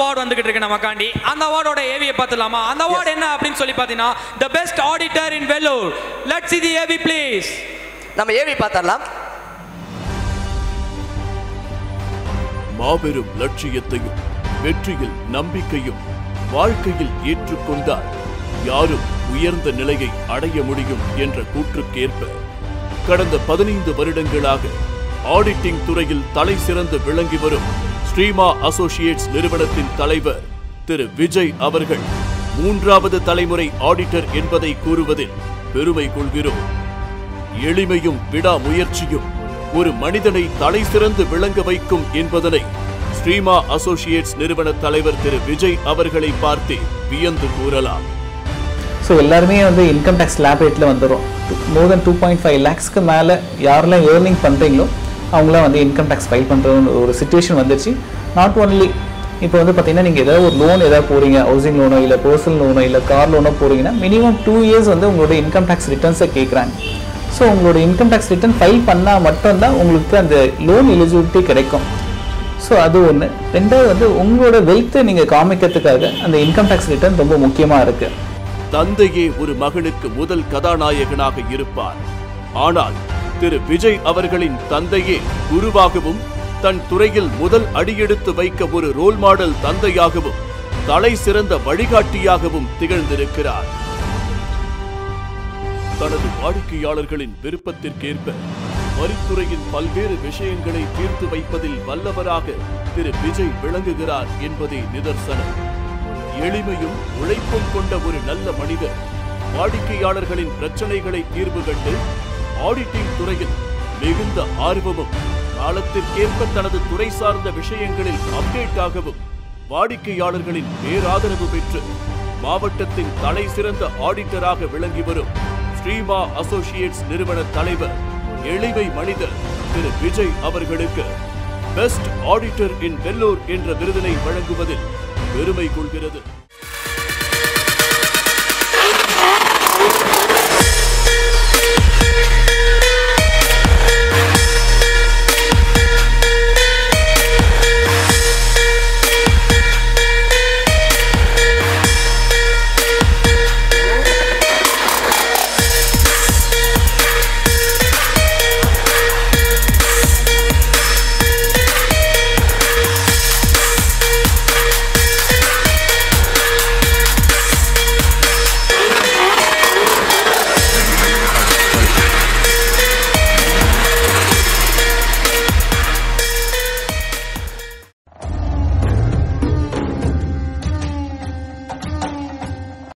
award வந்துகிட்டு இருக்கு நமக்காண்டி அந்த அவார்டோட ஏவியை பார்த்துலாமா அந்த அவார்டு என்ன அப்படின்னு சொல்லி பார்த்தீங்கன்னா the best auditor in Vellore let's see the AV please நம்ம ஏவி பார்த்தரலாம் மாபெரும் லட்சியத்தையும் வெற்றியில் நம்பிக்கையும் வாழ்க்கையில் ஏற்றுக்கொண்டால் யாரும் உயர்ந்த நிலையை அடைய முடியும் என்ற கூற்றுக்கேற்ப கடந்த பதினைந்து வருடங்களாக ஆடிட்டிங் துறையில் தலை சிறந்து விளங்கி வரும் ஸ்ரீமா அசோசியேட்ஸ் நிறுவனத்தின் தலைவர் திரு விஜய் அவர்கள் மூன்றாவது தலைமுறை ஆடிட்டர் என்பதை கூறுவதில் பெருமை கொள்கிறோம் எளிமையும் விடாமுயற்சியும் ஒரு மனிதனை தலை சிறந்து விளங்க வைக்கும் என்பதனை ஸ்ரீமா அசோசியேட்ஸ் நிறுவன தலைவர் திரு விஜய் அவர்களை பார்த்தே வியந்து கூறலாம் ஸோ எல்லாருமே வந்து இன்கம் டேக்ஸ் லேப் ரேட்டில் வந்துடும் more than two point five லேக்ஸ்க்கு மேலே யாரெல்லாம் ஏர்னிங் பண்ணுறீங்களோ அவங்களாம் வந்து இன்கம் டேக்ஸ் ஃபைல் பண்ணுற ஒரு சுச்சுவேஷன் வந்துச்சு நாட் ஒன்லி இப்போ வந்து பார்த்தீங்கன்னா நீங்கள் ஏதாவது ஒரு லோன் ஏதாவது போகிறீங்க ஹவுசிங் லோனோ இல்லை பர்சனல் லோனோ இல்லை கார் லோனோ போகிறீங்கன்னா மினிமம் டூ இயர்ஸ் வந்து உங்களோட இன்கம் டேக்ஸ் ரிட்டர்ன்ஸை கேட்குறாங்க ஸோ உங்களோட இன்கம் டேக்ஸ் ரிட்டர்ன் ஃபைல் பண்ணால் மட்டும்தான் உங்களுக்கு அந்த லோன் எலிஜிபிலிட்டி கிடைக்கும் ஸோ அது ஒன்று ரெண்டாவது வந்து உங்களோட வெல்த்தை நீங்கள் காமிக்கிறதுக்காக அந்த இன்கம் டேக்ஸ் ரிட்டர்ன் ரொம்ப முக்கியமாக இருக்குது தந்தையே ஒரு மகனுக்கு முதல் கதாநாயகனாக இருப்பார் ஆனால் திரு விஜய் அவர்களின் தந்தையே குருவாகவும் தன் துறையில் முதல் அடியெடுத்து வைக்க ஒரு ரோல் மாடல் தந்தையாகவும் தலை சிறந்த வழிகாட்டியாகவும் திகழ்ந்திருக்கிறார் தனது வாடிக்கையாளர்களின் விருப்பத்திற்கேற்ப வரித்துறையின் பல்வேறு விஷயங்களை தீர்த்து வைப்பதில் வல்லவராக திரு விஜய் விளங்குகிறார் என்பதே நிதர்சனம் எளிமையும் உழைப்பும் கொண்ட ஒரு நல்ல மனிதர் வாடிக்கையாளர்களின் பிரச்சனைகளை தீர்வு கண்டு ஆடிட்டிங் துறையில் மிகுந்த ஆர்வமும் காலத்திற்கேற்ப தனது துறை சார்ந்த விஷயங்களில் அப்டேட் ஆகவும் வாடிக்கையாளர்களின் பேராதரவு பெற்று மாவட்டத்தின் தலை சிறந்த ஆடிட்டராக விளங்கி வரும் ஸ்ரீமா அசோசியேட்ஸ் நிறுவன தலைவர் எளிமை மனிதர் திரு விஜய் அவர்களுக்கு பெஸ்ட் ஆடிட்டர் இன் வெல்லூர் என்ற விருதினை வழங்குவதில் பெருமை கொள்கிறது